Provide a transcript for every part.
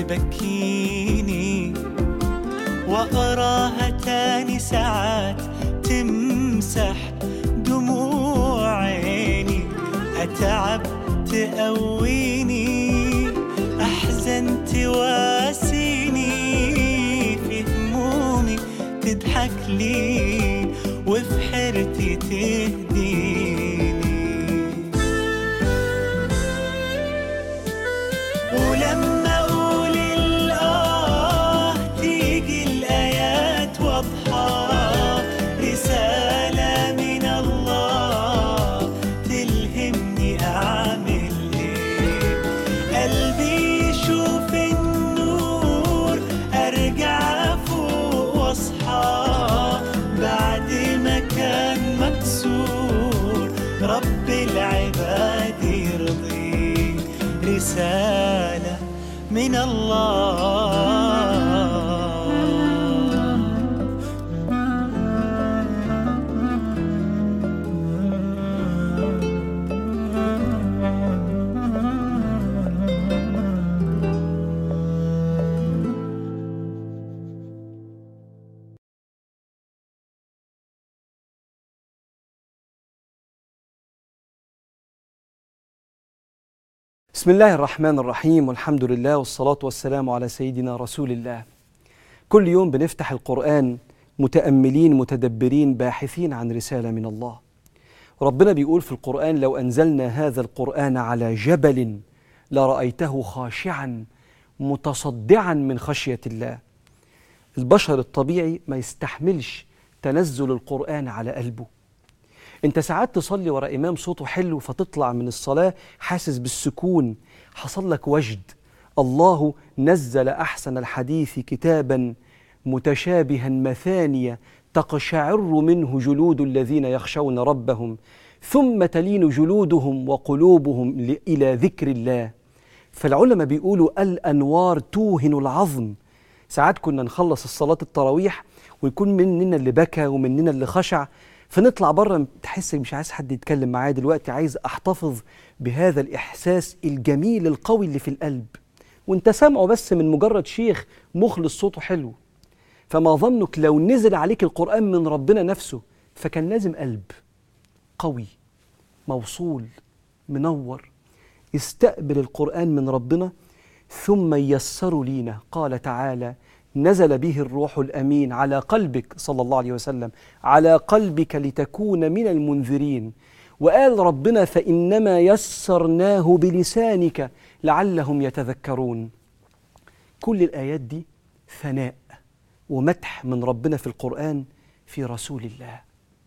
تبكيني وأراها تاني ساعات تمسح دموع عيني أتعب تقويني أحزن تواسيني في همومي تضحك لي وفي حيرتي تهديني ولما اقول الاه تيجي الايات واضحه رساله من الله تلهمني اعمل ايه قلبي يشوف النور ارجع فوق واصحى بعد ما كان مكسور رب العباد يرضيه رسالة من الله بسم الله الرحمن الرحيم والحمد لله والصلاة والسلام على سيدنا رسول الله كل يوم بنفتح القرآن متأملين متدبرين باحثين عن رسالة من الله ربنا بيقول في القرآن لو أنزلنا هذا القرآن على جبل لرأيته خاشعا متصدعا من خشية الله البشر الطبيعي ما يستحملش تنزل القرآن على قلبه انت ساعات تصلي ورا امام صوته حلو فتطلع من الصلاه حاسس بالسكون حصل لك وجد الله نزل احسن الحديث كتابا متشابها مثانية تقشعر منه جلود الذين يخشون ربهم ثم تلين جلودهم وقلوبهم ل- الى ذكر الله فالعلماء بيقولوا الانوار توهن العظم ساعات كنا نخلص الصلاه التراويح ويكون مننا اللي بكى ومننا اللي خشع فنطلع بره تحس مش عايز حد يتكلم معايا دلوقتي عايز احتفظ بهذا الاحساس الجميل القوي اللي في القلب وانت سامعه بس من مجرد شيخ مخلص صوته حلو فما ظنك لو نزل عليك القران من ربنا نفسه فكان لازم قلب قوي موصول منور يستقبل القران من ربنا ثم ييسر لينا قال تعالى نزل به الروح الامين على قلبك صلى الله عليه وسلم على قلبك لتكون من المنذرين وقال ربنا فانما يسرناه بلسانك لعلهم يتذكرون كل الايات دي ثناء ومدح من ربنا في القران في رسول الله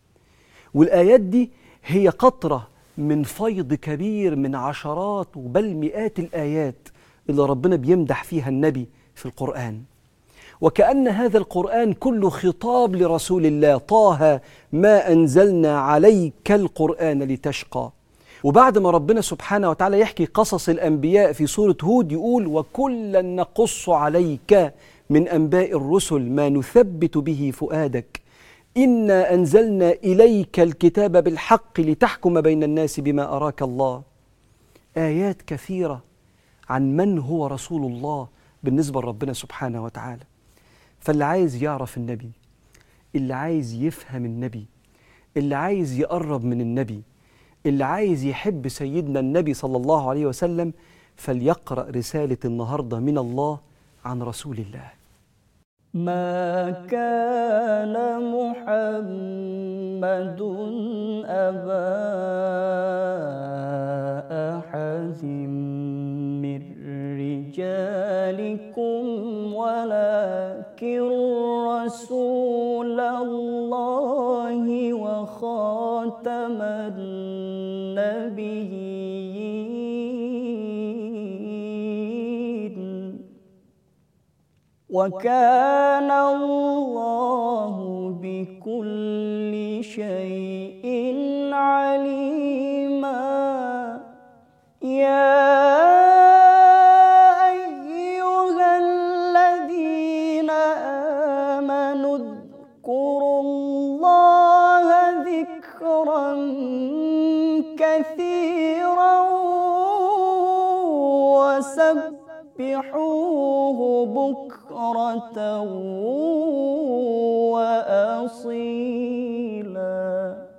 والايات دي هي قطره من فيض كبير من عشرات وبل مئات الايات اللي ربنا بيمدح فيها النبي في القران وكأن هذا القرآن كله خطاب لرسول الله طه ما أنزلنا عليك القرآن لتشقى وبعد ما ربنا سبحانه وتعالى يحكي قصص الأنبياء في سورة هود يقول وكلا نقص عليك من أنباء الرسل ما نثبت به فؤادك إنا أنزلنا إليك الكتاب بالحق لتحكم بين الناس بما أراك الله آيات كثيرة عن من هو رسول الله بالنسبة لربنا سبحانه وتعالى فاللي عايز يعرف النبي اللي عايز يفهم النبي اللي عايز يقرب من النبي اللي عايز يحب سيدنا النبي صلى الله عليه وسلم فليقرأ رسالة النهاردة من الله عن رسول الله ما كان محمد أبا أحد من رجالكم ولكن رسول الله وخاتم النبيين وكان الله بكل شيء عليما يا أيها الذين آمنوا اذكروا الله ذكرا كثيرا وسبحوا فسبحوه بكرة وأصيلا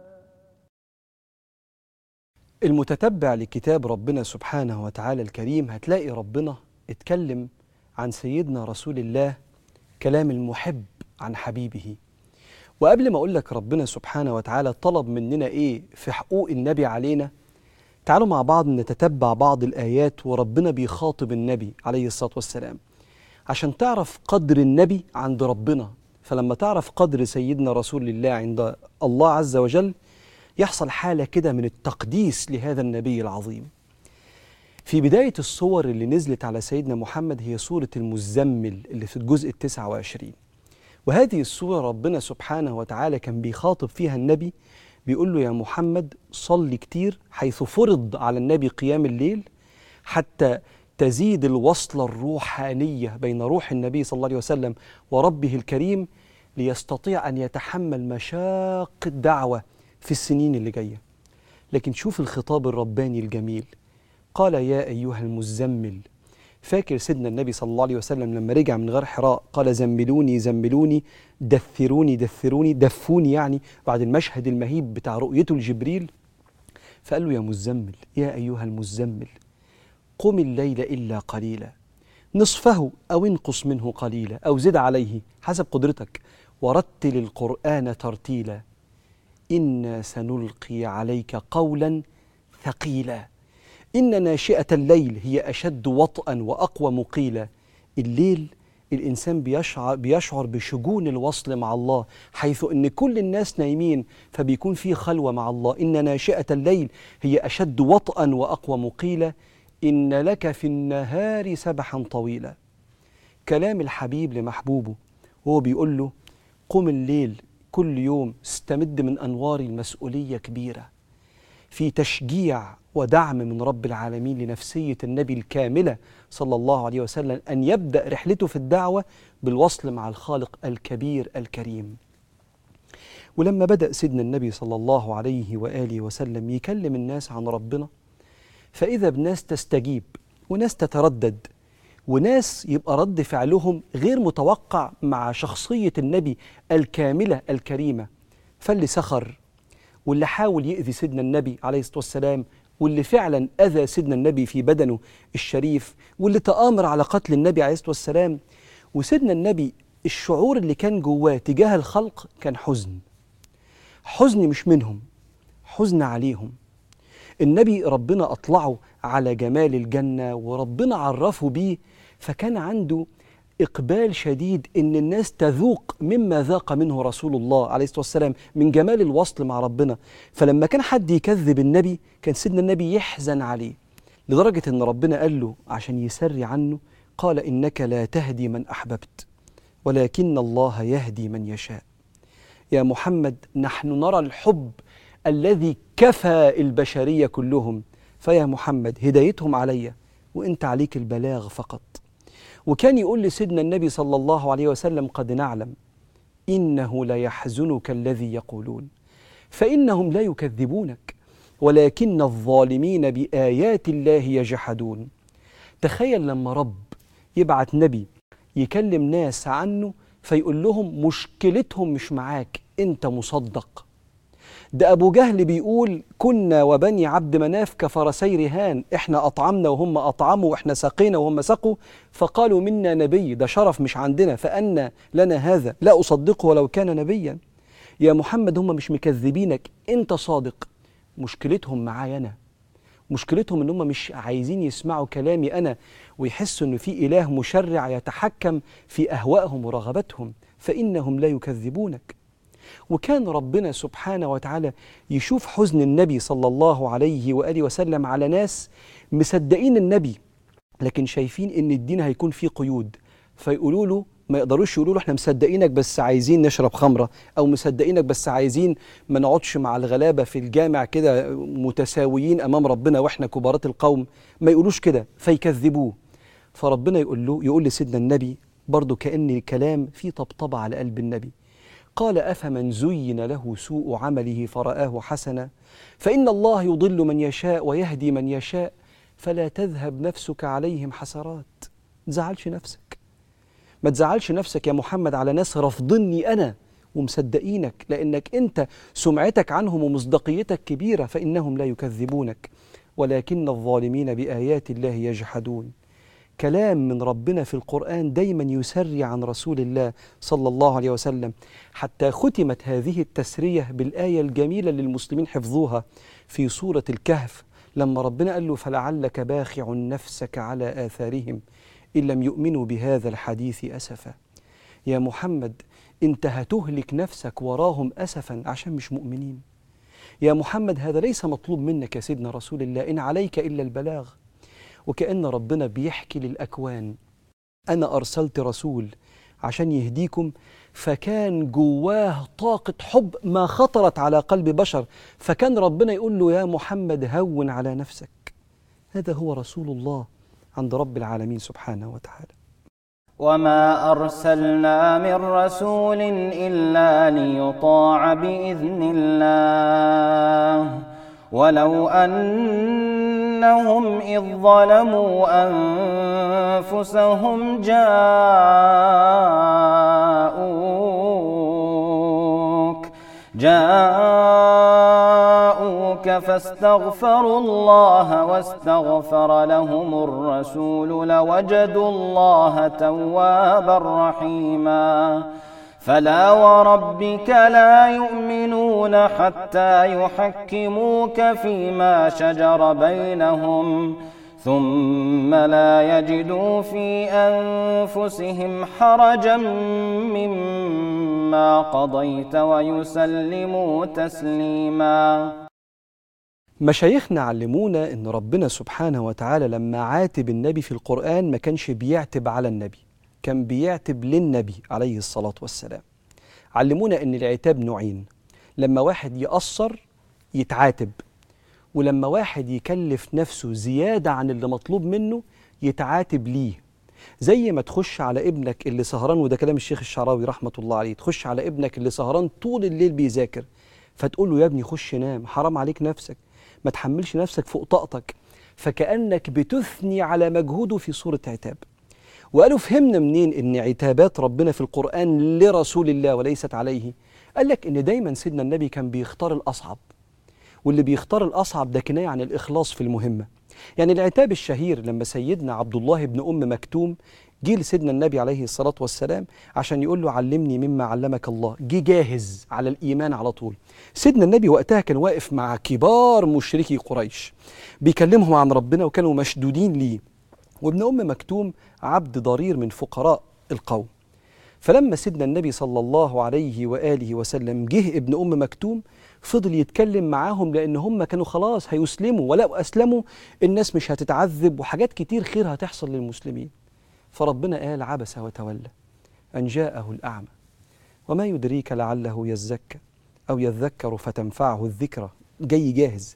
المتتبع لكتاب ربنا سبحانه وتعالى الكريم هتلاقي ربنا اتكلم عن سيدنا رسول الله كلام المحب عن حبيبه وقبل ما اقول لك ربنا سبحانه وتعالى طلب مننا ايه في حقوق النبي علينا تعالوا مع بعض نتتبع بعض الايات وربنا بيخاطب النبي عليه الصلاه والسلام عشان تعرف قدر النبي عند ربنا فلما تعرف قدر سيدنا رسول الله عند الله عز وجل يحصل حاله كده من التقديس لهذا النبي العظيم في بداية الصور اللي نزلت على سيدنا محمد هي سورة المزمل اللي في الجزء التسعة وعشرين وهذه السورة ربنا سبحانه وتعالى كان بيخاطب فيها النبي بيقول له يا محمد صلي كتير حيث فرض على النبي قيام الليل حتى تزيد الوصلة الروحانية بين روح النبي صلى الله عليه وسلم وربه الكريم ليستطيع أن يتحمل مشاق الدعوة في السنين اللي جاية لكن شوف الخطاب الرباني الجميل قال يا أيها المزمل فاكر سيدنا النبي صلى الله عليه وسلم لما رجع من غار حراء قال زملوني زملوني دثروني دثروني دفوني يعني بعد المشهد المهيب بتاع رؤيته لجبريل فقال له يا مزمل يا أيها المزمل قم الليل إلا قليلا نصفه أو انقص منه قليلا أو زد عليه حسب قدرتك ورتل القرآن ترتيلا إنا سنلقي عليك قولا ثقيلا إن ناشئة الليل هي أشد وطئا وأقوى مقيلا الليل الإنسان بيشعر, بيشعر بشجون الوصل مع الله حيث أن كل الناس نايمين فبيكون في خلوة مع الله إن ناشئة الليل هي أشد وطئا وأقوى مقيلا إن لك في النهار سبحا طويلا كلام الحبيب لمحبوبه وهو بيقول له قم الليل كل يوم استمد من أنوار المسؤولية كبيرة في تشجيع ودعم من رب العالمين لنفسية النبي الكاملة صلى الله عليه وسلم أن يبدأ رحلته في الدعوة بالوصل مع الخالق الكبير الكريم ولما بدأ سيدنا النبي صلى الله عليه وآله وسلم يكلم الناس عن ربنا فإذا بناس تستجيب وناس تتردد وناس يبقى رد فعلهم غير متوقع مع شخصية النبي الكاملة الكريمة فاللي سخر واللي حاول يأذي سيدنا النبي عليه الصلاة والسلام واللي فعلا أذى سيدنا النبي في بدنه الشريف واللي تآمر على قتل النبي عليه الصلاة والسلام وسيدنا النبي الشعور اللي كان جواه تجاه الخلق كان حزن حزن مش منهم حزن عليهم النبي ربنا أطلعه على جمال الجنة وربنا عرفه بيه فكان عنده إقبال شديد إن الناس تذوق مما ذاق منه رسول الله عليه الصلاة والسلام من جمال الوصل مع ربنا فلما كان حد يكذب النبي كان سيدنا النبي يحزن عليه لدرجة إن ربنا قال له عشان يسري عنه قال إنك لا تهدي من أحببت ولكن الله يهدي من يشاء يا محمد نحن نرى الحب الذي كفى البشرية كلهم فيا محمد هدايتهم علي وانت عليك البلاغ فقط وكان يقول لسيدنا النبي صلى الله عليه وسلم قد نعلم انه ليحزنك الذي يقولون فانهم لا يكذبونك ولكن الظالمين بايات الله يجحدون تخيل لما رب يبعت نبي يكلم ناس عنه فيقول لهم مشكلتهم مش معاك انت مصدق ده أبو جهل بيقول كنا وبني عبد مناف كفرسي رهان إحنا أطعمنا وهم أطعموا وإحنا سقينا وهم سقوا فقالوا منا نبي ده شرف مش عندنا فأنا لنا هذا لا أصدقه ولو كان نبيا يا محمد هم مش مكذبينك أنت صادق مشكلتهم معايا أنا مشكلتهم ان هم مش عايزين يسمعوا كلامي انا ويحسوا ان في اله مشرع يتحكم في اهوائهم ورغباتهم فانهم لا يكذبونك وكان ربنا سبحانه وتعالى يشوف حزن النبي صلى الله عليه واله وسلم على ناس مصدقين النبي لكن شايفين ان الدين هيكون فيه قيود فيقولوا له ما يقدروش يقولوا له احنا مصدقينك بس عايزين نشرب خمره او مصدقينك بس عايزين ما نقعدش مع الغلابه في الجامع كده متساويين امام ربنا واحنا كبارات القوم ما يقولوش كده فيكذبوه فربنا يقول له يقول لسيدنا النبي برضه كان الكلام فيه طبطبه على قلب النبي قال افمن زين له سوء عمله فرآه حسنا فإن الله يضل من يشاء ويهدي من يشاء فلا تذهب نفسك عليهم حسرات تزعلش نفسك ما تزعلش نفسك يا محمد على ناس رافضني أنا ومصدقينك لأنك أنت سمعتك عنهم ومصداقيتك كبيرة فإنهم لا يكذبونك ولكن الظالمين بآيات الله يجحدون كلام من ربنا في القرآن دايما يسري عن رسول الله صلى الله عليه وسلم حتى ختمت هذه التسرية بالآية الجميلة اللي المسلمين حفظوها في سورة الكهف لما ربنا قال له فلعلك باخع نفسك على آثارهم إن لم يؤمنوا بهذا الحديث أسفا يا محمد انت هتهلك نفسك وراهم أسفا عشان مش مؤمنين يا محمد هذا ليس مطلوب منك يا سيدنا رسول الله إن عليك إلا البلاغ وكأن ربنا بيحكي للأكوان أنا أرسلت رسول عشان يهديكم فكان جواه طاقة حب ما خطرت على قلب بشر فكان ربنا يقول له يا محمد هون على نفسك هذا هو رسول الله عند رب العالمين سبحانه وتعالى وما أرسلنا من رسول إلا ليطاع بإذن الله ولو أنهم إذ ظلموا أنفسهم جاءوك جاءوك فاستغفروا الله واستغفر لهم الرسول لوجدوا الله توابا رحيما فلا وربك لا يؤمنون حتى يحكموك فيما شجر بينهم ثم لا يجدوا في انفسهم حرجا مما قضيت ويسلموا تسليما مشايخنا علمونا ان ربنا سبحانه وتعالى لما عاتب النبي في القرآن ما كانش بيعتب على النبي كان بيعتب للنبي عليه الصلاة والسلام علمونا ان العتاب نوعين لما واحد يقصر يتعاتب ولما واحد يكلف نفسه زيادة عن اللي مطلوب منه يتعاتب ليه زي ما تخش على ابنك اللي سهران وده كلام الشيخ الشعراوي رحمة الله عليه تخش على ابنك اللي سهران طول الليل بيذاكر فتقول له يا ابني خش نام حرام عليك نفسك ما تحملش نفسك فوق طاقتك فكأنك بتثني على مجهوده في صورة عتاب وقالوا فهمنا منين ان عتابات ربنا في القرآن لرسول الله وليست عليه قال لك ان دايما سيدنا النبي كان بيختار الأصعب واللي بيختار الأصعب ده كناية عن الإخلاص في المهمة يعني العتاب الشهير لما سيدنا عبد الله بن أم مكتوم جه لسيدنا النبي عليه الصلاة والسلام عشان يقول له علمني مما علمك الله جه جاهز على الإيمان على طول سيدنا النبي وقتها كان واقف مع كبار مشركي قريش بيكلمهم عن ربنا وكانوا مشدودين ليه وابن أم مكتوم عبد ضرير من فقراء القوم فلما سيدنا النبي صلى الله عليه وآله وسلم جه ابن أم مكتوم فضل يتكلم معاهم لأن هم كانوا خلاص هيسلموا ولا أسلموا الناس مش هتتعذب وحاجات كتير خير هتحصل للمسلمين فربنا قال عبس وتولى أن جاءه الأعمى وما يدريك لعله يزكى أو يذكر فتنفعه الذكرى جاي جاهز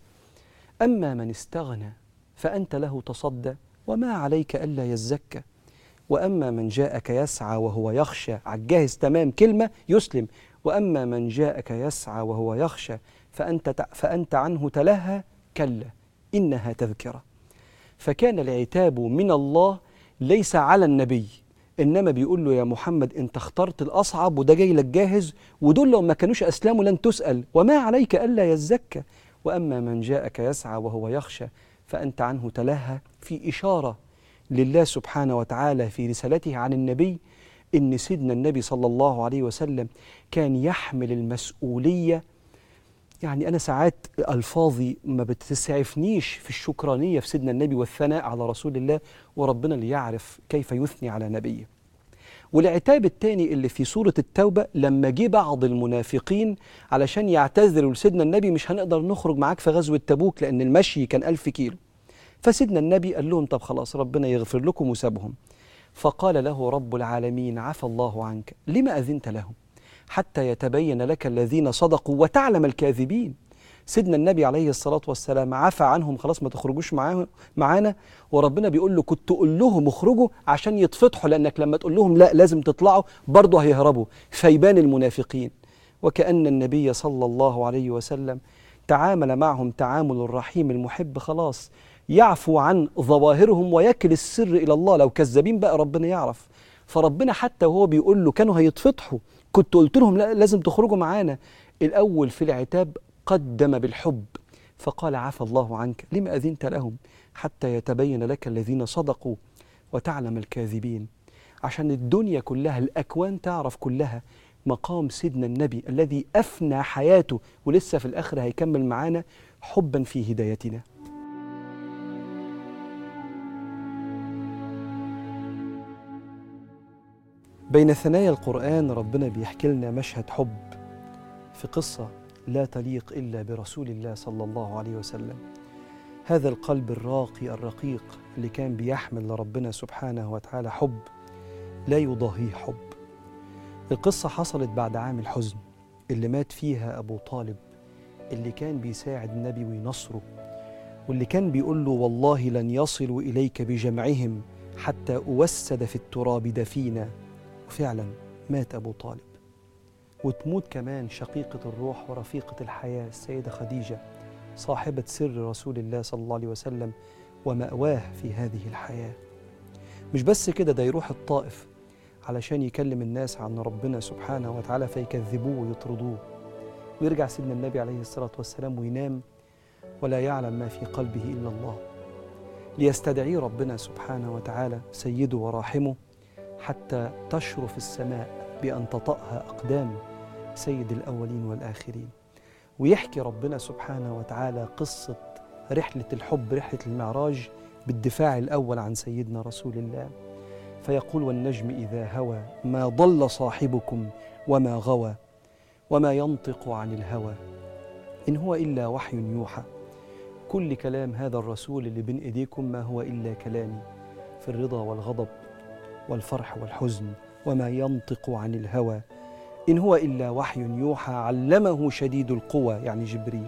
أما من استغنى فأنت له تصدى وما عليك ألا يزكى وأما من جاءك يسعى وهو يخشى عالجاهز تمام كلمة يسلم وأما من جاءك يسعى وهو يخشى فأنت, فأنت عنه تلهى كلا إنها تذكرة فكان العتاب من الله ليس على النبي إنما بيقول له يا محمد أنت اخترت الأصعب وده جاي لك جاهز ودول لو ما كانوش أسلموا لن تسأل وما عليك ألا يزكى وأما من جاءك يسعى وهو يخشى فأنت عنه تلهى في إشارة لله سبحانه وتعالى في رسالته عن النبي إن سيدنا النبي صلى الله عليه وسلم كان يحمل المسؤولية يعني أنا ساعات ألفاظي ما بتسعفنيش في الشكرانية في سيدنا النبي والثناء على رسول الله وربنا اللي يعرف كيف يثني على نبيه والعتاب الثاني اللي في سورة التوبة لما جه بعض المنافقين علشان يعتذروا لسيدنا النبي مش هنقدر نخرج معاك في غزوة تبوك لأن المشي كان ألف كيلو فسيدنا النبي قال لهم طب خلاص ربنا يغفر لكم وسابهم فقال له رب العالمين عفى الله عنك لما أذنت لهم حتى يتبين لك الذين صدقوا وتعلم الكاذبين سيدنا النبي عليه الصلاة والسلام عفى عنهم خلاص ما تخرجوش معاه معانا وربنا بيقول له كنت تقول لهم اخرجوا عشان يتفتحوا لأنك لما تقول لهم لا لازم تطلعوا برضه هيهربوا فيبان المنافقين وكأن النبي صلى الله عليه وسلم تعامل معهم تعامل الرحيم المحب خلاص يعفو عن ظواهرهم ويكل السر إلى الله لو كذابين بقى ربنا يعرف فربنا حتى وهو بيقول له كانوا هيتفضحوا كنت قلت لهم لا لازم تخرجوا معانا الأول في العتاب قدم بالحب فقال عفى الله عنك لما أذنت لهم حتى يتبين لك الذين صدقوا وتعلم الكاذبين عشان الدنيا كلها الأكوان تعرف كلها مقام سيدنا النبي الذي أفنى حياته ولسه في الآخر هيكمل معانا حبا في هدايتنا بين ثنايا القرآن ربنا بيحكي لنا مشهد حب في قصة لا تليق إلا برسول الله صلى الله عليه وسلم هذا القلب الراقي الرقيق اللي كان بيحمل لربنا سبحانه وتعالى حب لا يضاهيه حب القصة حصلت بعد عام الحزن اللي مات فيها أبو طالب اللي كان بيساعد النبي وينصره واللي كان بيقول له والله لن يصلوا إليك بجمعهم حتى أوسد في التراب دفينا وفعلا مات أبو طالب وتموت كمان شقيقة الروح ورفيقة الحياة السيدة خديجة صاحبة سر رسول الله صلى الله عليه وسلم ومأواه في هذه الحياة مش بس كده ده يروح الطائف علشان يكلم الناس عن ربنا سبحانه وتعالى فيكذبوه ويطردوه ويرجع سيدنا النبي عليه الصلاة والسلام وينام ولا يعلم ما في قلبه إلا الله ليستدعيه ربنا سبحانه وتعالى سيده وراحمه حتى تشرف السماء بأن تطأها أقدام سيد الأولين والآخرين ويحكي ربنا سبحانه وتعالى قصة رحلة الحب رحلة المعراج بالدفاع الأول عن سيدنا رسول الله فيقول والنجم إذا هوى ما ضل صاحبكم وما غوى وما ينطق عن الهوى إن هو إلا وحي يوحى كل كلام هذا الرسول اللي بين إيديكم ما هو إلا كلامي في الرضا والغضب والفرح والحزن وما ينطق عن الهوى إن هو إلا وحي يوحى علمه شديد القوى يعني جبريل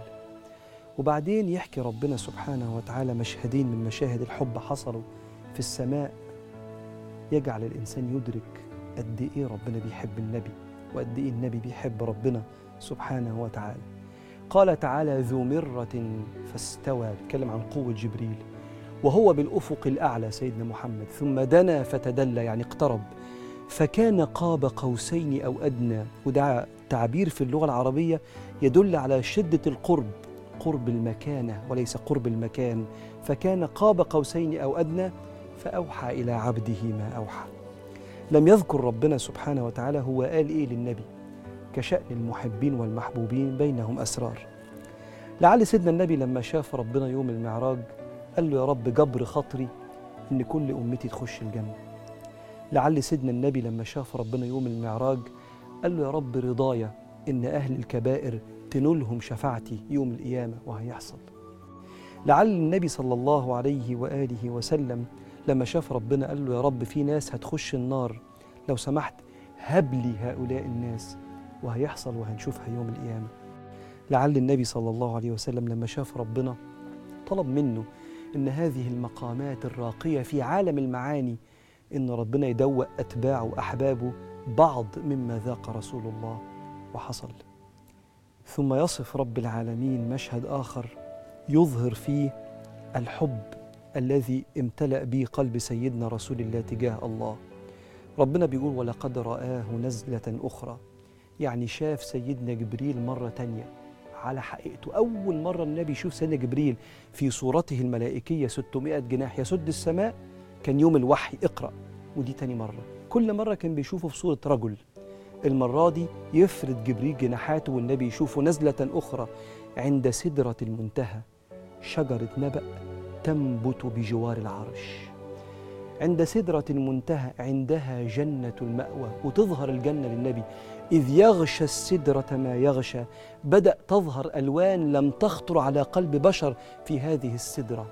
وبعدين يحكي ربنا سبحانه وتعالى مشهدين من مشاهد الحب حصلوا في السماء يجعل الإنسان يدرك قد إيه ربنا بيحب النبي وقد إيه النبي بيحب ربنا سبحانه وتعالى قال تعالى ذو مرة فاستوى بيتكلم عن قوة جبريل وهو بالأفق الأعلى سيدنا محمد ثم دنا فتدلى يعني اقترب فكان قاب قوسين أو أدنى وده تعبير في اللغة العربية يدل على شدة القرب قرب المكانة وليس قرب المكان فكان قاب قوسين أو أدنى فأوحى إلى عبده ما أوحى لم يذكر ربنا سبحانه وتعالى هو قال إيه للنبي كشأن المحبين والمحبوبين بينهم أسرار لعل سيدنا النبي لما شاف ربنا يوم المعراج قال له يا رب جبر خاطري إن كل أمتي تخش الجنة لعل سيدنا النبي لما شاف ربنا يوم المعراج قال له يا رب رضايا إن أهل الكبائر تنولهم شفاعتي يوم القيامة وهيحصل لعل النبي صلى الله عليه وآله وسلم لما شاف ربنا قال له يا رب في ناس هتخش النار لو سمحت هب لي هؤلاء الناس وهيحصل وهنشوفها يوم القيامة لعل النبي صلى الله عليه وسلم لما شاف ربنا طلب منه إن هذه المقامات الراقية في عالم المعاني إن ربنا يدوق أتباعه وأحبابه بعض مما ذاق رسول الله وحصل ثم يصف رب العالمين مشهد آخر يظهر فيه الحب الذي امتلأ به قلب سيدنا رسول الله تجاه الله ربنا بيقول ولقد رآه نزلة أخرى يعني شاف سيدنا جبريل مرة تانية على حقيقته أول مرة النبي يشوف سيدنا جبريل في صورته الملائكية 600 جناح يسد السماء كان يوم الوحي اقرأ ودي تاني مرة كل مرة كان بيشوفه في صورة رجل المرة دي يفرد جبريل جناحاته والنبي يشوفه نزلة أخرى عند سدرة المنتهى شجرة نبأ تنبت بجوار العرش عند سدرة المنتهى عندها جنة المأوى وتظهر الجنة للنبي إذ يغشى السدرة ما يغشى بدأ تظهر ألوان لم تخطر على قلب بشر في هذه السدرة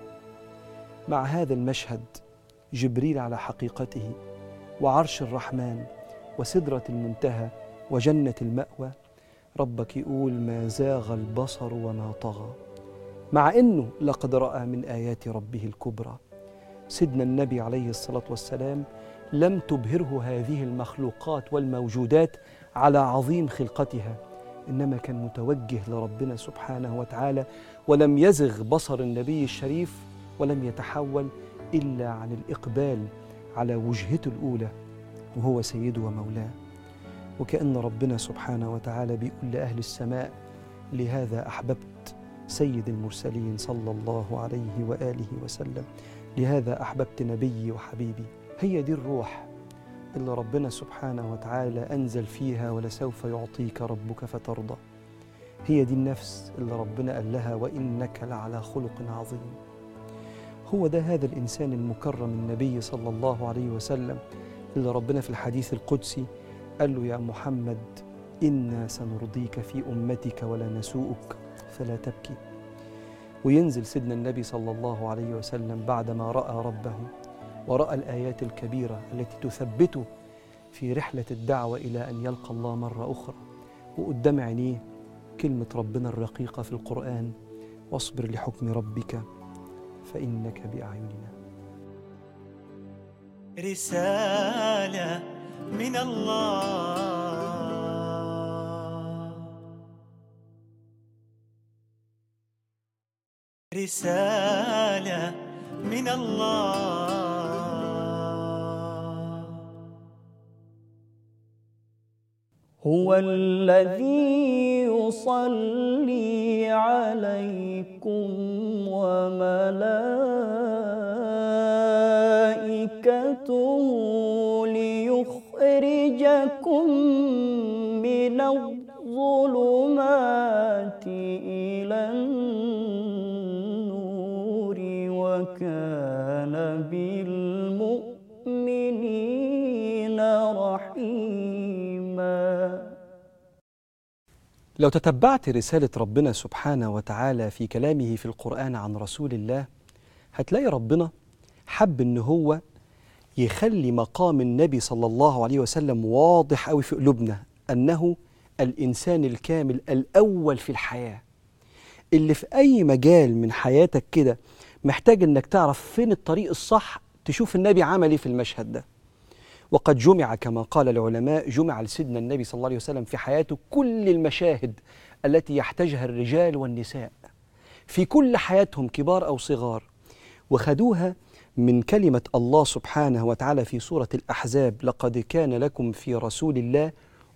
مع هذا المشهد جبريل على حقيقته وعرش الرحمن وسدرة المنتهى وجنة المأوى ربك يقول ما زاغ البصر وما طغى مع انه لقد راى من ايات ربه الكبرى سيدنا النبي عليه الصلاه والسلام لم تبهره هذه المخلوقات والموجودات على عظيم خلقتها انما كان متوجه لربنا سبحانه وتعالى ولم يزغ بصر النبي الشريف ولم يتحول إلا عن الإقبال على وجهته الأولى وهو سيده ومولاه وكأن ربنا سبحانه وتعالى بيقول لأهل السماء لهذا أحببت سيد المرسلين صلى الله عليه وآله وسلم لهذا أحببت نبيي وحبيبي هي دي الروح اللي ربنا سبحانه وتعالى أنزل فيها ولسوف يعطيك ربك فترضى هي دي النفس اللي ربنا قال لها وإنك لعلى خلق عظيم هو ده هذا الإنسان المكرم النبي صلى الله عليه وسلم اللي ربنا في الحديث القدسي قال له يا محمد إنا سنرضيك في أمتك ولا نسوءك فلا تبكي وينزل سيدنا النبي صلى الله عليه وسلم بعدما رأى ربه ورأى الآيات الكبيرة التي تثبته في رحلة الدعوة إلى أن يلقى الله مرة أخرى وقدام عينيه كلمة ربنا الرقيقة في القرآن واصبر لحكم ربك فإنك بأعيننا رسالة من الله رسالة من الله هو الذي يصلي عليكم وملائكته ليخرجكم من الظلمات إلى النور وكان بالمؤمنين رحيما لو تتبعت رسالة ربنا سبحانه وتعالى في كلامه في القرآن عن رسول الله هتلاقي ربنا حب إن هو يخلي مقام النبي صلى الله عليه وسلم واضح أوي في قلوبنا أنه الإنسان الكامل الأول في الحياة اللي في أي مجال من حياتك كده محتاج إنك تعرف فين الطريق الصح تشوف النبي عمل إيه في المشهد ده وقد جمع كما قال العلماء جمع لسيدنا النبي صلى الله عليه وسلم في حياته كل المشاهد التي يحتاجها الرجال والنساء في كل حياتهم كبار أو صغار وخدوها من كلمة الله سبحانه وتعالى في سورة الأحزاب لقد كان لكم في رسول الله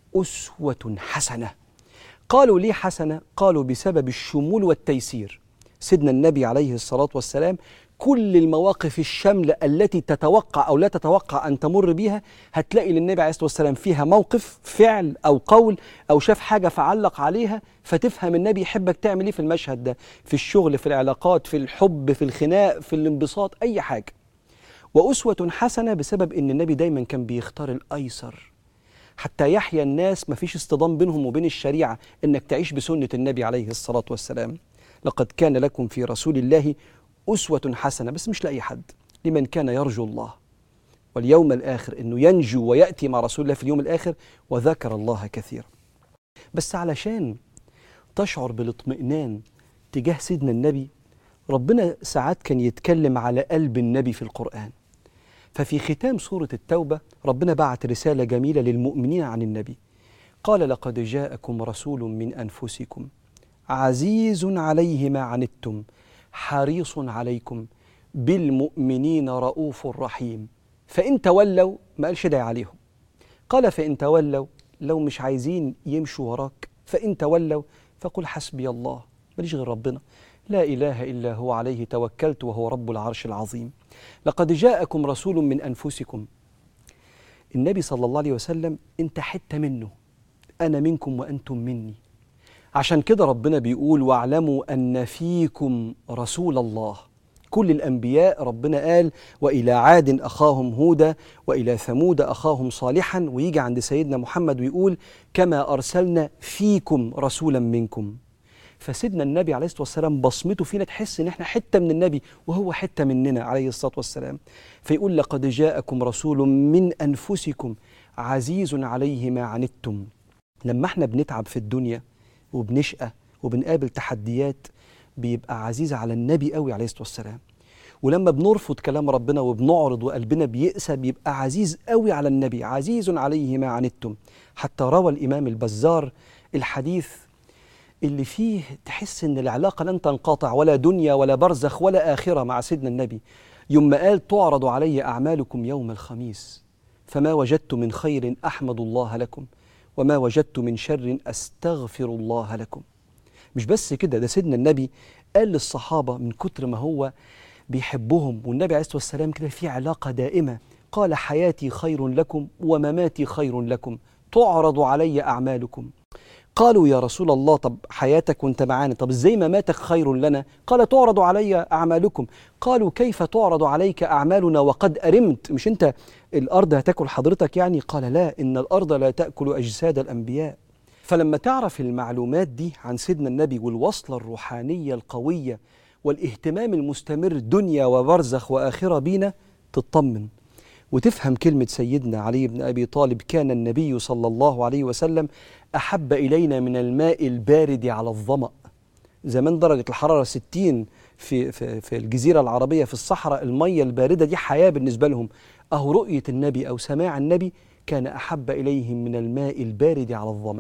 أسوة حسنة قالوا ليه حسنة؟ قالوا بسبب الشمول والتيسير سيدنا النبي عليه الصلاة والسلام كل المواقف الشاملة التي تتوقع أو لا تتوقع أن تمر بها هتلاقي للنبي عليه الصلاة والسلام فيها موقف فعل أو قول أو شاف حاجة فعلق عليها فتفهم النبي يحبك تعمل إيه في المشهد ده في الشغل في العلاقات في الحب في الخناق في الانبساط أي حاجة وأسوة حسنة بسبب أن النبي دايما كان بيختار الأيسر حتى يحيا الناس ما فيش اصطدام بينهم وبين الشريعة انك تعيش بسنة النبي عليه الصلاة والسلام لقد كان لكم في رسول الله أسوة حسنة بس مش لأي حد لمن كان يرجو الله واليوم الآخر أنه ينجو ويأتي مع رسول الله في اليوم الآخر وذكر الله كثيرا بس علشان تشعر بالاطمئنان تجاه سيدنا النبي ربنا ساعات كان يتكلم على قلب النبي في القرآن ففي ختام سورة التوبة ربنا بعت رسالة جميلة للمؤمنين عن النبي قال لقد جاءكم رسول من أنفسكم عزيز عليه ما عنتم حريص عليكم بالمؤمنين رؤوف رحيم فإن تولوا ما قالش داعي عليهم قال فإن تولوا لو مش عايزين يمشوا وراك فإن تولوا فقل حسبي الله ماليش غير ربنا لا إله إلا هو عليه توكلت وهو رب العرش العظيم لقد جاءكم رسول من أنفسكم النبي صلى الله عليه وسلم أنت حتة منه أنا منكم وأنتم مني عشان كده ربنا بيقول واعلموا أن فيكم رسول الله كل الأنبياء ربنا قال وإلى عاد أخاهم هودا وإلى ثمود أخاهم صالحا ويجي عند سيدنا محمد ويقول كما أرسلنا فيكم رسولا منكم فسيدنا النبي عليه الصلاه والسلام بصمته فينا تحس ان احنا حته من النبي وهو حته مننا عليه الصلاه والسلام فيقول لقد جاءكم رسول من انفسكم عزيز عليه ما عنتم لما احنا بنتعب في الدنيا وبنشقى وبنقابل تحديات بيبقى عزيز على النبي قوي عليه الصلاه والسلام ولما بنرفض كلام ربنا وبنعرض وقلبنا بيأسى بيبقى عزيز قوي على النبي عزيز عليه ما عنتم حتى روى الإمام البزار الحديث اللي فيه تحس ان العلاقه لن تنقطع ولا دنيا ولا برزخ ولا اخره مع سيدنا النبي يوم ما قال تعرض علي اعمالكم يوم الخميس فما وجدت من خير احمد الله لكم وما وجدت من شر استغفر الله لكم مش بس كده ده سيدنا النبي قال للصحابه من كتر ما هو بيحبهم والنبي عليه الصلاه والسلام كده في علاقه دائمه قال حياتي خير لكم ومماتي خير لكم تعرض علي اعمالكم قالوا يا رسول الله طب حياتك وانت معانا طب ازاي مماتك خير لنا قال تعرض علي اعمالكم قالوا كيف تعرض عليك اعمالنا وقد ارمت مش انت الارض هتاكل حضرتك يعني قال لا ان الارض لا تاكل اجساد الانبياء فلما تعرف المعلومات دي عن سيدنا النبي والوصله الروحانيه القويه والاهتمام المستمر دنيا وبرزخ واخره بينا تطمن وتفهم كلمة سيدنا علي بن أبي طالب كان النبي صلى الله عليه وسلم أحب إلينا من الماء البارد على الظمأ زمان درجة الحرارة 60 في, في, في الجزيرة العربية في الصحراء المية الباردة دي حياة بالنسبة لهم أهو رؤية النبي أو سماع النبي كان أحب إليهم من الماء البارد على الظمأ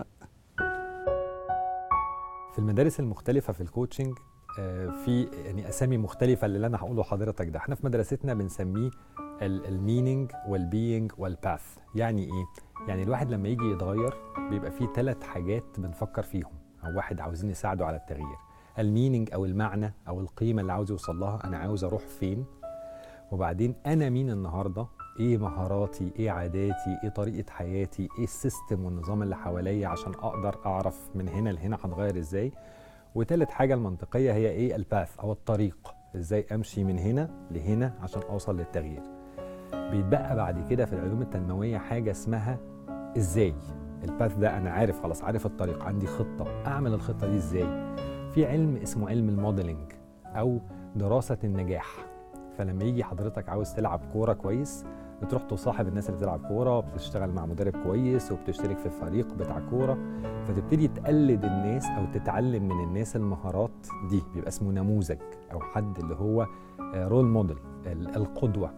في المدارس المختلفة في الكوتشنج آه، في يعني اسامي مختلفة اللي انا هقوله لحضرتك ده احنا في مدرستنا بنسميه المينينج والبينج والباث يعني ايه؟ يعني الواحد لما يجي يتغير بيبقى فيه ثلاث حاجات بنفكر فيهم او واحد عاوزين نساعده على التغيير المينينج او المعنى او القيمة اللي عاوز يوصل لها انا عاوز اروح فين وبعدين انا مين النهارده ايه مهاراتي ايه عاداتي ايه طريقه حياتي ايه السيستم والنظام اللي حواليا عشان اقدر اعرف من هنا لهنا هتغير ازاي وتالت حاجه المنطقيه هي ايه الباث او الطريق ازاي امشي من هنا لهنا عشان اوصل للتغيير بيتبقى بعد كده في العلوم التنمويه حاجه اسمها ازاي الباث ده انا عارف خلاص عارف الطريق عندي خطه اعمل الخطه دي ازاي في علم اسمه علم الموديلنج او دراسه النجاح فلما يجي حضرتك عاوز تلعب كوره كويس بتروح تصاحب الناس اللي بتلعب كوره وبتشتغل مع مدرب كويس وبتشترك في فريق بتاع كوره فتبتدي تقلد الناس او تتعلم من الناس المهارات دي بيبقى اسمه نموذج او حد اللي هو رول موديل القدوه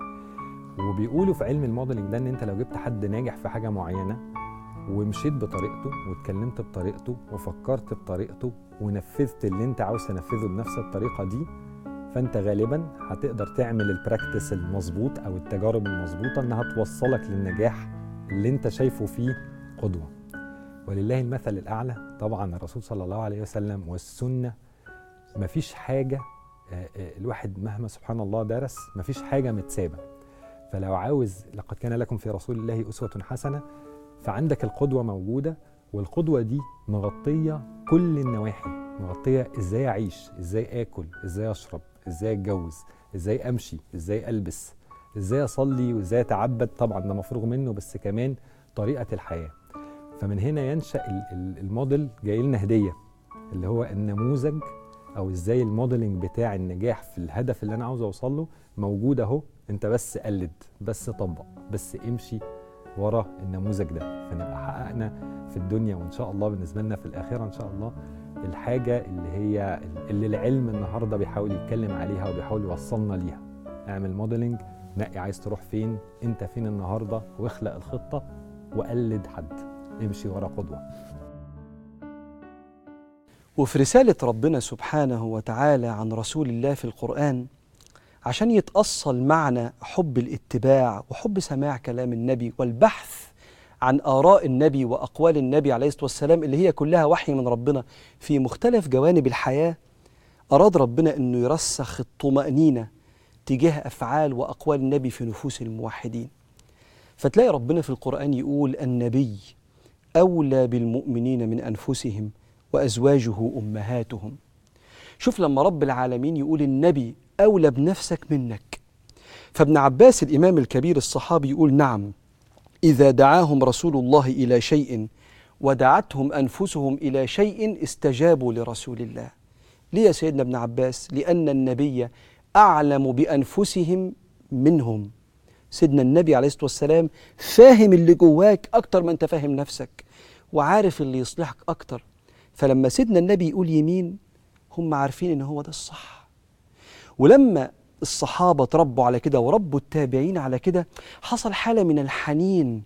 وبيقولوا في علم الموديلنج ده ان انت لو جبت حد ناجح في حاجه معينه ومشيت بطريقته واتكلمت بطريقته وفكرت بطريقته ونفذت اللي انت عاوز تنفذه بنفس الطريقه دي فانت غالبا هتقدر تعمل البراكتس المظبوط او التجارب المظبوطه انها توصلك للنجاح اللي انت شايفه فيه قدوه ولله المثل الاعلى طبعا الرسول صلى الله عليه وسلم والسنه مفيش حاجه آه، آه، الواحد مهما سبحان الله درس مفيش حاجه متسابه فلو عاوز لقد كان لكم في رسول الله اسوه حسنه فعندك القدوه موجوده والقدوه دي مغطيه كل النواحي مغطيه ازاي اعيش ازاي اكل ازاي اشرب ازاي اتجوز ازاي امشي ازاي البس ازاي اصلي وازاي اتعبد طبعا ده مفروغ منه بس كمان طريقه الحياه فمن هنا ينشا ال- ال- الموديل جاي لنا هديه اللي هو النموذج او ازاي الموديلنج بتاع النجاح في الهدف اللي انا عاوز اوصل له موجود اهو انت بس قلد بس طبق بس امشي ورا النموذج ده فنبقى حققنا في الدنيا وان شاء الله بالنسبه لنا في الاخره ان شاء الله الحاجه اللي هي اللي العلم النهارده بيحاول يتكلم عليها وبيحاول يوصلنا ليها اعمل موديلنج نقي عايز تروح فين انت فين النهارده واخلق الخطه وقلد حد امشي ورا قدوه وفي رسالة ربنا سبحانه وتعالى عن رسول الله في القرآن عشان يتأصل معنى حب الاتباع وحب سماع كلام النبي والبحث عن آراء النبي وأقوال النبي عليه الصلاة والسلام اللي هي كلها وحي من ربنا في مختلف جوانب الحياة أراد ربنا أنه يرسخ الطمأنينة تجاه أفعال وأقوال النبي في نفوس الموحدين فتلاقي ربنا في القرآن يقول النبي أولى بالمؤمنين من أنفسهم وأزواجه أمهاتهم شوف لما رب العالمين يقول النبي أولى بنفسك منك فابن عباس الإمام الكبير الصحابي يقول نعم إذا دعاهم رسول الله إلى شيء ودعتهم أنفسهم إلى شيء استجابوا لرسول الله ليه يا سيدنا ابن عباس لأن النبي أعلم بأنفسهم منهم سيدنا النبي عليه الصلاة والسلام فاهم اللي جواك أكتر ما أنت فاهم نفسك وعارف اللي يصلحك أكتر فلما سيدنا النبي يقول يمين هم عارفين إن هو ده الصح ولما الصحابة تربوا على كده وربوا التابعين على كده حصل حالة من الحنين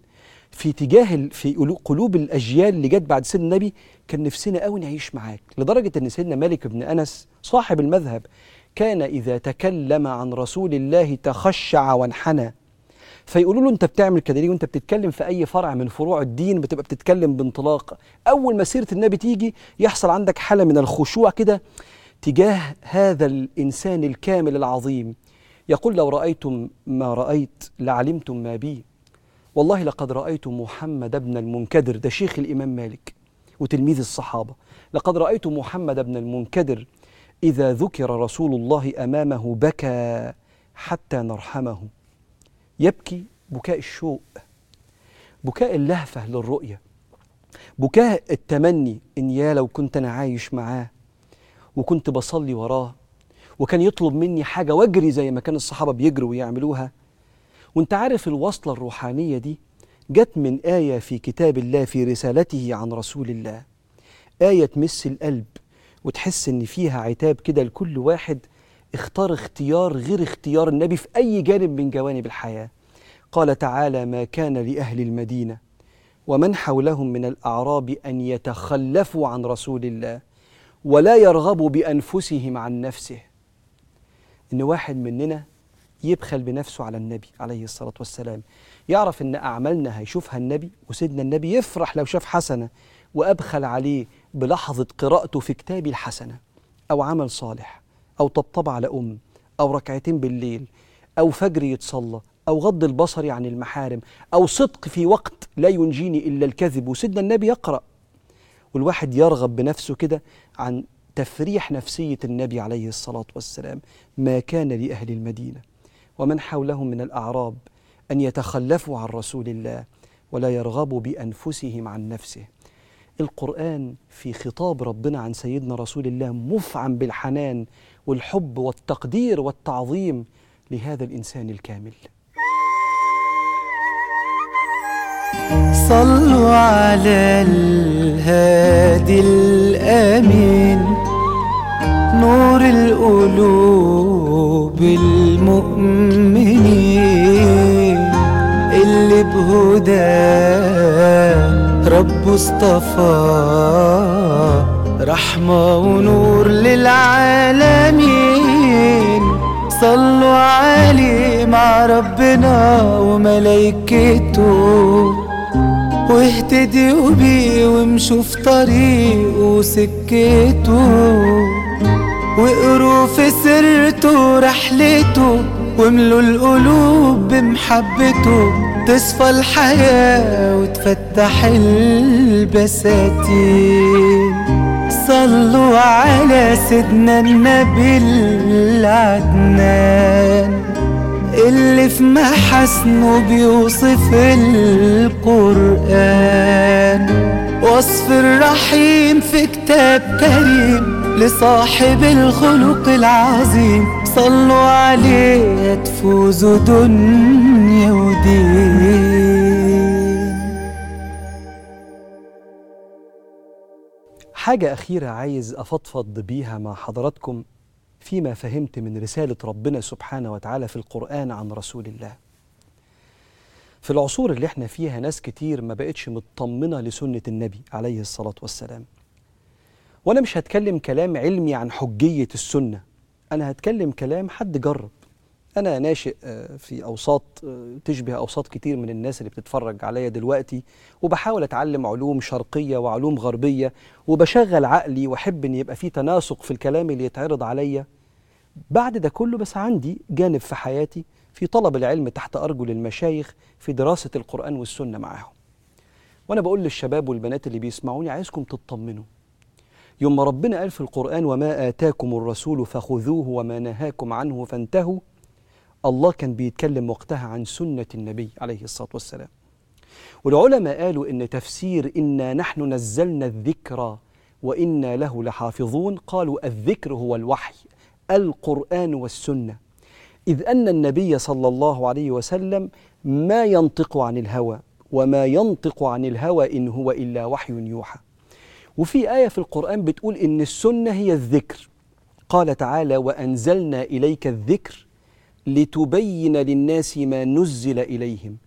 في تجاه ال- في قلو- قلوب الاجيال اللي جت بعد سيدنا النبي كان نفسنا قوي نعيش معاك لدرجه ان سيدنا مالك بن انس صاحب المذهب كان اذا تكلم عن رسول الله تخشع وانحنى فيقولوا له انت بتعمل كده ليه وانت بتتكلم في اي فرع من فروع الدين بتبقى بتتكلم بانطلاق اول ما سيره النبي تيجي يحصل عندك حاله من الخشوع كده تجاه هذا الانسان الكامل العظيم يقول لو رايتم ما رايت لعلمتم ما بي والله لقد رايت محمد بن المنكدر ده شيخ الامام مالك وتلميذ الصحابه لقد رايت محمد بن المنكدر اذا ذكر رسول الله امامه بكى حتى نرحمه يبكي بكاء الشوق بكاء اللهفة للرؤية بكاء التمني إن يا لو كنت أنا عايش معاه وكنت بصلي وراه وكان يطلب مني حاجة واجري زي ما كان الصحابة بيجروا ويعملوها وانت عارف الوصلة الروحانية دي جت من آية في كتاب الله في رسالته عن رسول الله آية تمس القلب وتحس إن فيها عتاب كده لكل واحد اختار اختيار غير اختيار النبي في أي جانب من جوانب الحياة قال تعالى ما كان لأهل المدينة ومن حولهم من الأعراب أن يتخلفوا عن رسول الله ولا يرغبوا بأنفسهم عن نفسه إن واحد مننا يبخل بنفسه على النبي عليه الصلاة والسلام يعرف إن أعمالنا هيشوفها النبي وسيدنا النبي يفرح لو شاف حسنة وأبخل عليه بلحظة قراءته في كتابي الحسنة أو عمل صالح أو طبطبة على أم أو ركعتين بالليل أو فجر يتصلى أو غض البصر عن المحارم أو صدق في وقت لا ينجيني إلا الكذب وسيدنا النبي يقرأ والواحد يرغب بنفسه كده عن تفريح نفسية النبي عليه الصلاة والسلام ما كان لأهل المدينة ومن حولهم من الأعراب أن يتخلفوا عن رسول الله ولا يرغبوا بأنفسهم عن نفسه القرآن في خطاب ربنا عن سيدنا رسول الله مفعم بالحنان والحب والتقدير والتعظيم لهذا الإنسان الكامل صلوا على الهادي الأمين نور القلوب المؤمنين اللي بهداه رب اصطفى رحمة ونور للعالمين صلوا عليه مع ربنا وملايكته واهتدوا بيه وامشوا في طريقه وسكته واقروا في سيرته رحلته واملوا القلوب بمحبته تصفى الحياة وتفتح البساتين صلوا على سيدنا النبي العدنان اللي في محاسنه بيوصف القرآن وصف الرحيم في كتاب كريم لصاحب الخلق العظيم صلوا عليه تفوزوا دنيا ودين حاجة أخيرة عايز أفضفض بيها مع حضراتكم فيما فهمت من رسالة ربنا سبحانه وتعالى في القرآن عن رسول الله في العصور اللي احنا فيها ناس كتير ما بقتش مطمنة لسنة النبي عليه الصلاة والسلام وأنا مش هتكلم كلام علمي عن حجية السنة أنا هتكلم كلام حد جرب أنا ناشئ آه، في أوساط آه، تشبه أوساط كتير من الناس اللي بتتفرج عليا دلوقتي وبحاول أتعلم علوم شرقية وعلوم غربية وبشغل عقلي وأحب إن يبقى في تناسق في الكلام اللي يتعرض عليا بعد ده كله بس عندي جانب في حياتي في طلب العلم تحت أرجل المشايخ في دراسة القرآن والسنة معاهم وأنا بقول للشباب والبنات اللي بيسمعوني عايزكم تطمنوا يوم ما ربنا قال في القرآن وما آتاكم الرسول فخذوه وما نهاكم عنه فانتهوا الله كان بيتكلم وقتها عن سنة النبي عليه الصلاة والسلام والعلماء قالوا إن تفسير إنا نحن نزلنا الذكر وإنا له لحافظون قالوا الذكر هو الوحي القرآن والسنة إذ أن النبي صلى الله عليه وسلم ما ينطق عن الهوى وما ينطق عن الهوى إن هو إلا وحي يوحى وفي آية في القرآن بتقول إن السنة هي الذكر قال تعالى وأنزلنا إليك الذكر لتبين للناس ما نزل إليهم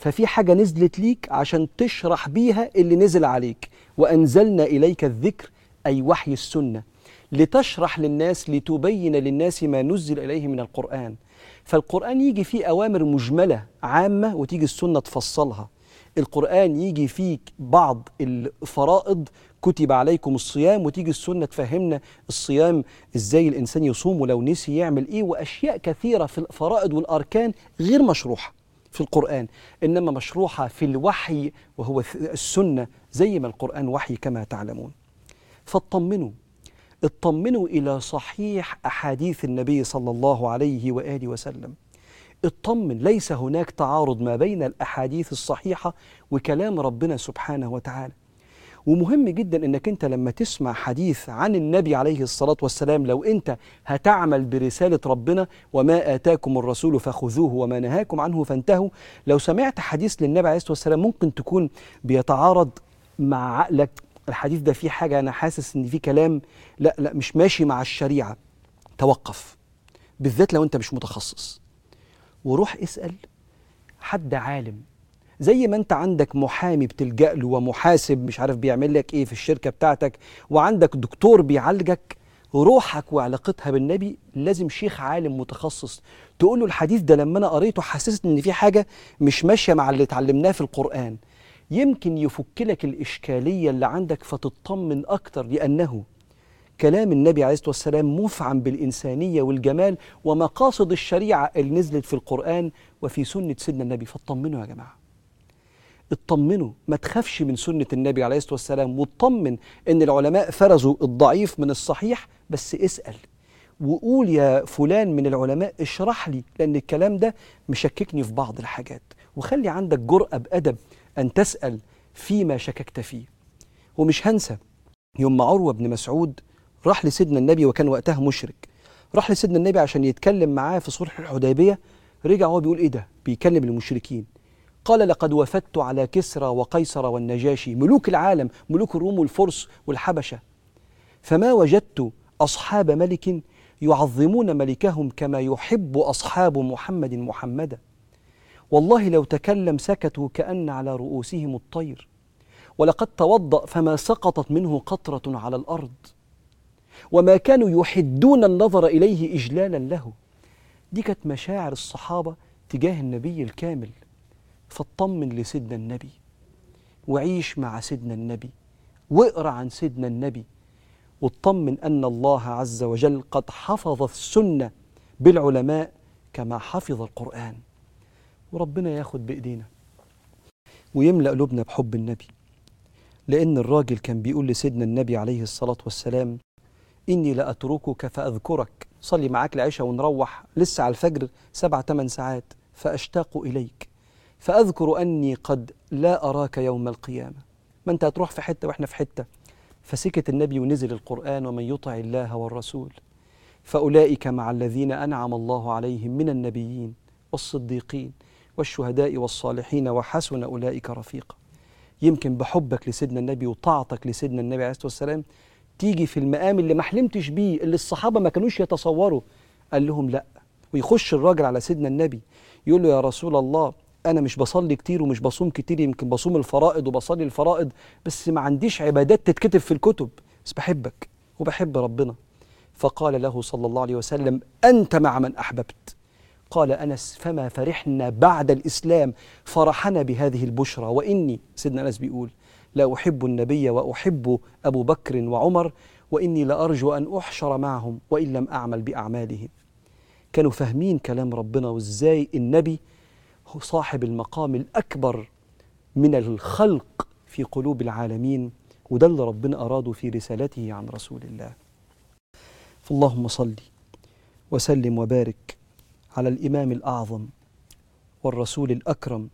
ففي حاجة نزلت ليك عشان تشرح بيها اللي نزل عليك وأنزلنا إليك الذكر أي وحي السنة لتشرح للناس لتبين للناس ما نزل إليه من القرآن فالقرآن يجي فيه أوامر مجملة عامة وتيجي السنة تفصلها القرآن يجي فيه بعض الفرائض كتب عليكم الصيام وتيجي السنة تفهمنا الصيام ازاي الإنسان يصوم ولو نسي يعمل ايه وأشياء كثيرة في الفرائض والأركان غير مشروحة في القرآن إنما مشروحة في الوحي وهو السنة زي ما القرآن وحي كما تعلمون فاطمنوا اطمنوا إلى صحيح أحاديث النبي صلى الله عليه وآله وسلم اطمن ليس هناك تعارض ما بين الأحاديث الصحيحة وكلام ربنا سبحانه وتعالى ومهم جدا انك انت لما تسمع حديث عن النبي عليه الصلاه والسلام لو انت هتعمل برساله ربنا وما اتاكم الرسول فخذوه وما نهاكم عنه فانتهوا لو سمعت حديث للنبي عليه الصلاه والسلام ممكن تكون بيتعارض مع عقلك الحديث ده فيه حاجه انا حاسس ان فيه كلام لا لا مش ماشي مع الشريعه توقف بالذات لو انت مش متخصص وروح اسال حد عالم زي ما انت عندك محامي بتلجأ له ومحاسب مش عارف بيعمل لك ايه في الشركه بتاعتك وعندك دكتور بيعالجك روحك وعلاقتها بالنبي لازم شيخ عالم متخصص تقول له الحديث ده لما انا قريته حسست ان في حاجه مش ماشيه مع اللي اتعلمناه في القران يمكن يفك لك الاشكاليه اللي عندك فتطمن اكتر لانه كلام النبي عليه الصلاه والسلام مفعم بالانسانيه والجمال ومقاصد الشريعه اللي نزلت في القران وفي سنه سيدنا النبي فاطمنوا يا جماعه اطمنوا ما تخافش من سنة النبي عليه الصلاة والسلام واطمن ان العلماء فرزوا الضعيف من الصحيح بس اسأل وقول يا فلان من العلماء اشرح لي لان الكلام ده مشككني في بعض الحاجات وخلي عندك جرأة بأدب أن تسأل فيما شككت فيه ومش هنسى يوم ما عروة بن مسعود راح لسيدنا النبي وكان وقتها مشرك راح لسيدنا النبي عشان يتكلم معاه في صلح الحديبية رجع هو بيقول ايه ده بيكلم المشركين قال لقد وفدت على كسرى وقيصر والنجاشي ملوك العالم ملوك الروم والفرس والحبشة فما وجدت أصحاب ملك يعظمون ملكهم كما يحب أصحاب محمد محمدا والله لو تكلم سكتوا كأن على رؤوسهم الطير ولقد توضأ فما سقطت منه قطرة على الأرض وما كانوا يحدون النظر إليه إجلالا له دي كانت مشاعر الصحابة تجاه النبي الكامل فاطمن لسيدنا النبي وعيش مع سيدنا النبي واقرا عن سيدنا النبي واطمن ان الله عز وجل قد حفظ السنه بالعلماء كما حفظ القران وربنا ياخد بايدينا ويملا قلوبنا بحب النبي لان الراجل كان بيقول لسيدنا النبي عليه الصلاه والسلام اني لاتركك فاذكرك صلي معاك العشاء ونروح لسه على الفجر سبع ثمان ساعات فاشتاق اليك فأذكر أني قد لا أراك يوم القيامة ما أنت هتروح في حتة وإحنا في حتة فسكت النبي ونزل القرآن ومن يطع الله والرسول فأولئك مع الذين أنعم الله عليهم من النبيين والصديقين والشهداء والصالحين وحسن أولئك رفيقا يمكن بحبك لسيدنا النبي وطاعتك لسيدنا النبي عليه الصلاة والسلام تيجي في المقام اللي ما حلمتش بيه اللي الصحابة ما كانوش يتصوروا قال لهم لا ويخش الراجل على سيدنا النبي يقول له يا رسول الله انا مش بصلي كتير ومش بصوم كتير يمكن بصوم الفرائض وبصلي الفرائض بس ما عنديش عبادات تتكتب في الكتب بس بحبك وبحب ربنا فقال له صلى الله عليه وسلم انت مع من احببت قال انس فما فرحنا بعد الاسلام فرحنا بهذه البشرى واني سيدنا انس بيقول لا احب النبي واحب ابو بكر وعمر واني لارجو ان احشر معهم وان لم اعمل باعمالهم كانوا فاهمين كلام ربنا وازاي النبي هو صاحب المقام الأكبر من الخلق في قلوب العالمين وده اللي ربنا أراده في رسالته عن رسول الله فاللهم صل وسلم وبارك على الإمام الأعظم والرسول الأكرم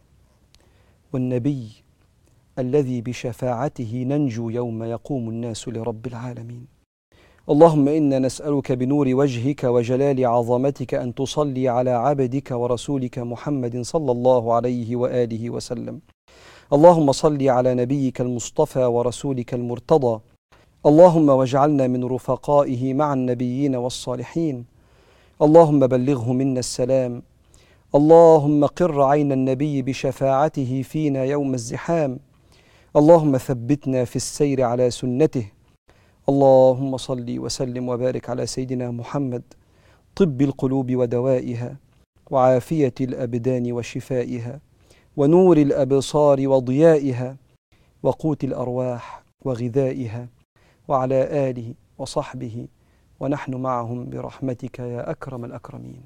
والنبي الذي بشفاعته ننجو يوم يقوم الناس لرب العالمين اللهم انا نسالك بنور وجهك وجلال عظمتك ان تصلي على عبدك ورسولك محمد صلى الله عليه واله وسلم اللهم صل على نبيك المصطفى ورسولك المرتضى اللهم واجعلنا من رفقائه مع النبيين والصالحين اللهم بلغه منا السلام اللهم قر عين النبي بشفاعته فينا يوم الزحام اللهم ثبتنا في السير على سنته اللهم صل وسلم وبارك على سيدنا محمد طب القلوب ودوائها وعافيه الابدان وشفائها ونور الابصار وضيائها وقوت الارواح وغذائها وعلى اله وصحبه ونحن معهم برحمتك يا اكرم الاكرمين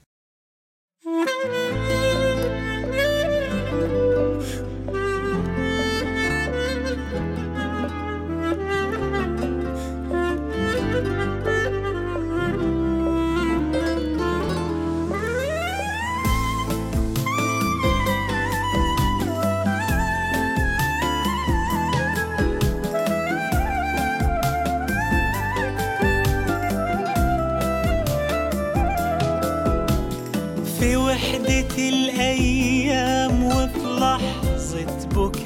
في وحدة الأيام وفي لحظة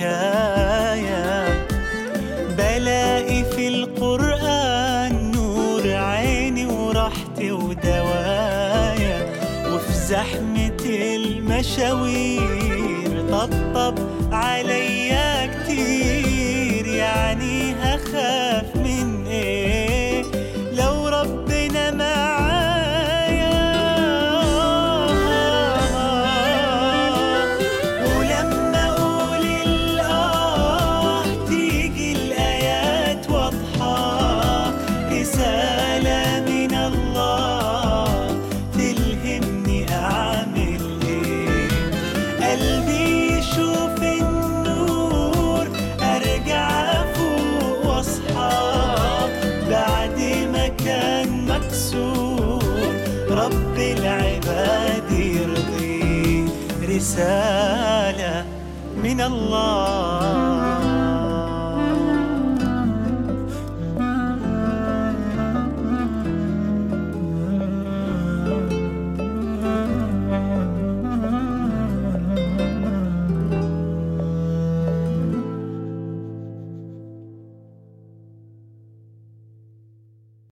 بكايا بلاقي في القرآن نور عيني وراحتي ودوايا وفي زحمة المشاوير طبطب عليا كتير يعني هخاف من ايه لو ربنا معايا ولما اقول الاه تيجي الايات واضحه رساله من الله تلهمني اعمل ايه قلبي يشوف النور ارجع افوق واصحى بعد ما كان مكسور رب العباد يرضي رسالة من الله